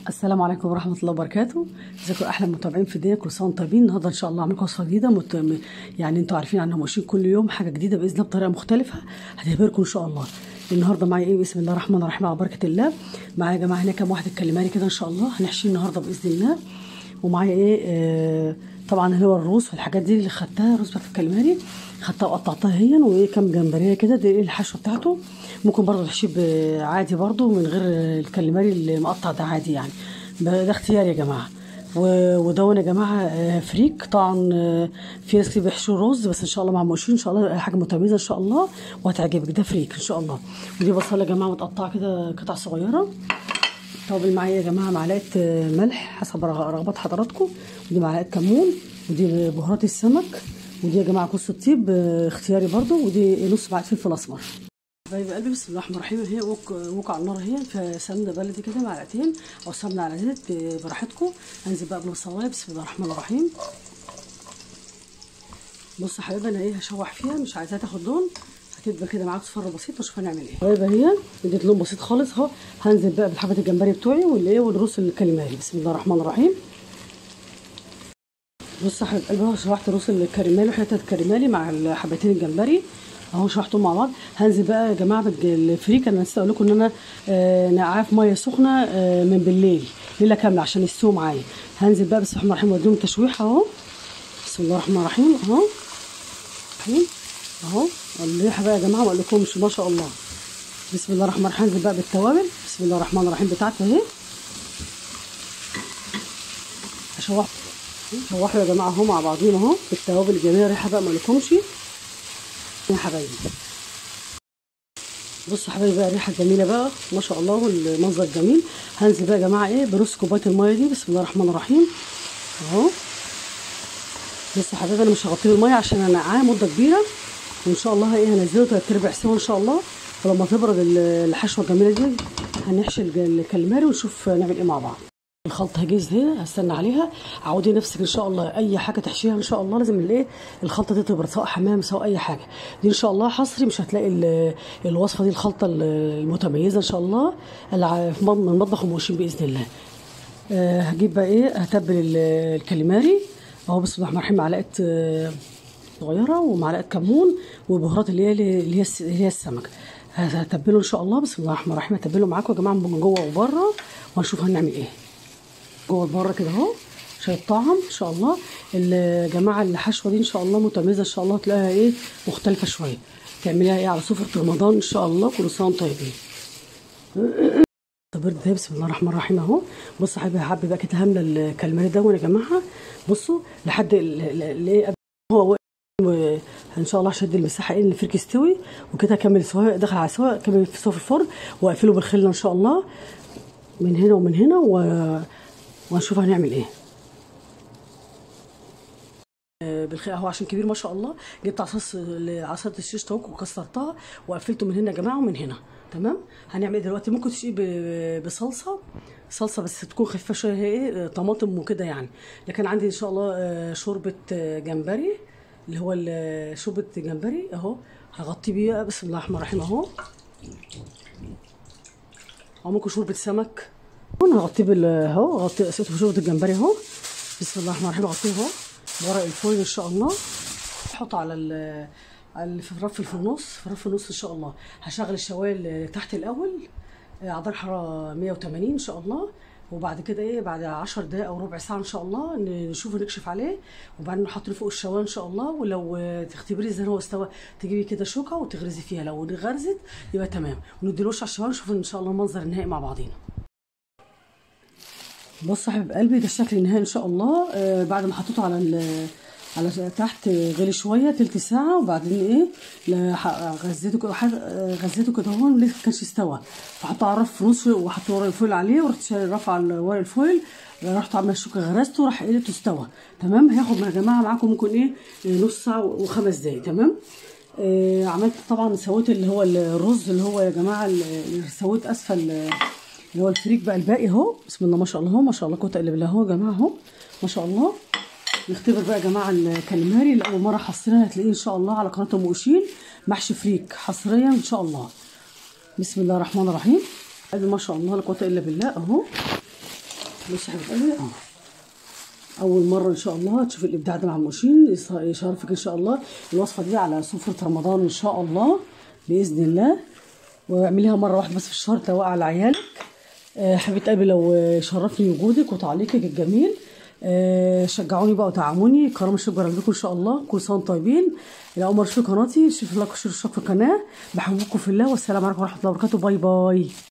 السلام عليكم ورحمة الله وبركاته ازيكم أحلى متابعين في الدنيا كل سنة وانتم طيبين النهارده إن شاء الله هعمل لكم وصفة جديدة مت... م- يعني أنتوا عارفين عنها ماشيين كل يوم حاجة جديدة بإذن الله بطريقة مختلفة هتبهركم إن شاء الله النهارده معايا إيه بسم الله الرحمن الرحيم على بركة الله معايا يا جماعة هنا كام واحد اتكلماني كده إن شاء الله هنحشيه النهارده بإذن الله ومعايا إيه آه طبعا هو الروز والحاجات دي اللي خدتها الروز بتاعت الكلماني خدتها وقطعتها هي وايه كام جمبريه كده دي ايه الحشوه بتاعته ممكن برضه تحشيه ب- عادي برضه من غير الكاليماري اللي مقطع ده عادي يعني ده اختيار يا جماعه و- ودون يا جماعه آه، فريك طبعا آه، في ناس كتير بيحشوا رز بس ان شاء الله مع موشين ان شاء الله حاجه متميزه ان شاء الله وهتعجبك ده فريك ان شاء الله ودي بصله يا جماعه متقطعه كده قطع صغيره توابل معايا يا جماعه معلقه آه، ملح حسب رغ- رغبات حضراتكم ودي معلقه كمون ودي بهارات السمك ودي يا جماعه كوس الطيب آه، اختياري برضو ودي نص معلقه فلفل اسمر حبايب قلبي بسم الله الرحمن الرحيم هي وك وك على النار اهي في سمنه بلدي كده معلقتين او سمنه على زيت آه، براحتكم هنزل بقى بالبصلايه بسم الله الرحمن الرحيم بص يا حبايبي انا ايه هشوح فيها مش عايزاها تاخد لون هتدبل كده معاك صفر بسيط واشوف هنعمل ايه حبايبي اهي اديت لون بسيط خالص اهو هنزل بقى بالحبه الجمبري بتوعي والايه والرز الكاليماري بسم الله الرحمن الرحيم بص يا حبيب قلبي اهو شوحت روس الكريمالي وحته الكريمالي مع حبتين الجمبري اهو شوحتهم مع بعض هنزل بقى يا جماعه بالج- الفريك انا نسيت اقول لكم ان انا آه نقعاه في ميه سخنه آه من بالليل ليله كامله عشان يستووا معايا هنزل بقى بسم الله الرحمن الرحيم واديهم تشويحه اهو بسم الله الرحمن الرحيم اهو الرحيم اهو الريحه بقى يا جماعه ما اقولكمش ما شاء الله بسم الله الرحمن الرحيم هنزل بقى بالتوابل بسم الله الرحمن الرحيم بتاعتي اهي اشوح شوحوا يا جماعه اهو مع بعضين اهو بالتوابل الجميله الريحه بقى ما اقولكمش يا حبايبي بصوا يا حبايبي بقى الريحه الجميله بقى ما شاء الله والمنظر جميل هنزل بقى يا جماعه ايه بنص كوبايه الميه دي بسم الله الرحمن الرحيم اهو بصوا يا حبايبي انا مش هغطيه بالميه عشان انا نقعاه مده كبيره وان شاء الله ايه هنزله تلات ارباع سوا ان شاء الله ولما تبرد ال- الحشوه الجميله دي هنحشي الج- الكاليماري ونشوف نعمل ايه مع بعض الخلطه هجهز اهي هستنى عليها عودي نفسك ان شاء الله اي حاجه تحشيها ان شاء الله لازم الايه الخلطه دي تبرد سواء حمام سواء اي حاجه دي ان شاء الله حصري مش هتلاقي ال- الوصفه دي الخلطه ال- المتميزه ان شاء الله اللي ع- في مط- من مطبخ الموشين باذن الله آه، هجيب بقى ايه هتبل ال- الكاليماري اهو بسم الله الرحمن الرحيم معلقه آه، صغيره ومعلقه كمون وبهارات اللي هي اللي هي الس- اللي هي السمك هتبله ان شاء الله بسم الله الرحمن الرحيم هتبله معاكم يا جماعه من جوه وبره وهنشوف هنعمل ايه جوه بره كده اهو عشان الطعم ان شاء الله الجماعه الحشوه دي ان شاء الله متميزه ان شاء الله تلاقيها ايه مختلفه شويه تعمليها ايه على سفره رمضان ان شاء الله كل سنه وانتم طيبين طب ده بسم الله الرحمن الرحيم اهو بص يا حبيبي حبي بقى كده هامله الكلمات ده يا جماعه بصوا لحد ال- ال- ال- ايه هو واقف و- ان شاء الله هشد المساحه ايه ان الفريك يستوي وكده اكمل سوا دخل على سوا اكمل في سوا في الفرن واقفله بالخله ان شاء الله من هنا ومن هنا و... وهنشوف هنعمل ايه آه، بالخير اهو عشان كبير ما شاء الله جبت عصاص عصاره الشيش طاووق وكسرتها وقفلته من هنا يا جماعه ومن هنا تمام هنعمل ايه دلوقتي ممكن تشيل ب- بصلصه صلصه بس تكون خفيفه شويه هي ايه آه، طماطم وكده يعني لكن عندي ان شاء الله آه، شوربه آه، جمبري اللي هو ال- شوربه جمبري اهو هغطيه بيه بسم الله الرحمن الرحيم اهو او ممكن شوربه سمك انا هغطيه بال اهو غطي قصيته بشوربه الجمبري اهو بسم الله الرحمن الرحيم اغطيه اهو ورق الفويل ان شاء الله احط على ال على اللي في الرف في النص في الرف النص ان شاء الله هشغل الشوايه اللي تحت الاول آه، على درجه حراره 180 ان شاء الله وبعد كده ايه بعد 10 دقايق او ربع ساعه ان شاء الله ن- نشوفه نكشف عليه وبعدين نحط له فوق الشوايه ان شاء الله ولو آه، تختبري اذا هو استوى تجيبي كده شوكه وتغرزي فيها لو غرزت يبقى تمام ونديلوش على الشوايه نشوف ان شاء الله المنظر النهائي مع بعضينا بص يا حبيب قلبي ده الشكل النهائي ان شاء الله آه بعد ما حطيته على ال- على تحت غلي شويه تلت ساعه وبعدين ايه لا- ح- غزيته كده ح- آه، غزيته كده هون لسه ما كانش استوى فحطه على الرف نص وحطيت ورق الفويل عليه ورحت شايل الرف على ورق الفويل رحت عامله الشوكه غرزته راح قلته استوى تمام هياخد يا جماعه معاكم ممكن ايه آه، نص ساعه وخمس دقايق تمام آه عملت طبعا سويت اللي هو الرز اللي هو يا جماعه اللي سويت اسفل اللي هو الفريك بقى الباقي اهو بسم الله ما شاء الله اهو ما شاء الله قوه الا بالله اهو يا جماعه اهو ما شاء الله نختبر بقى يا جماعه الكاليماري اللي اول مره حصرنا هتلاقيه ان شاء الله على قناه ام وشيل محشي فريك حصريا ان شاء الله بسم الله الرحمن الرحيم ادي ما شاء الله لا قوه الا بالله اهو ماشي يا حبيب قلبي اه اول مره ان شاء الله تشوف الابداع ده مع مؤشين يص- يشرفك ان شاء الله الوصفه دي على سفره رمضان ان شاء الله باذن الله واعمليها مره واحده بس في الشهر تروق على عيالك آه، حبيبه قلبي لو آه، شرفني وجودك وتعليقك الجميل آه، شجعوني بقى ودعموني كرم الشجره لكم ان شاء الله كل سنه وانتم طيبين الى اول مره تشوفوا قناتي شوفوا لايك وشير واشتراك في القناه بحبكم في الله والسلام عليكم ورحمه الله وبركاته باي باي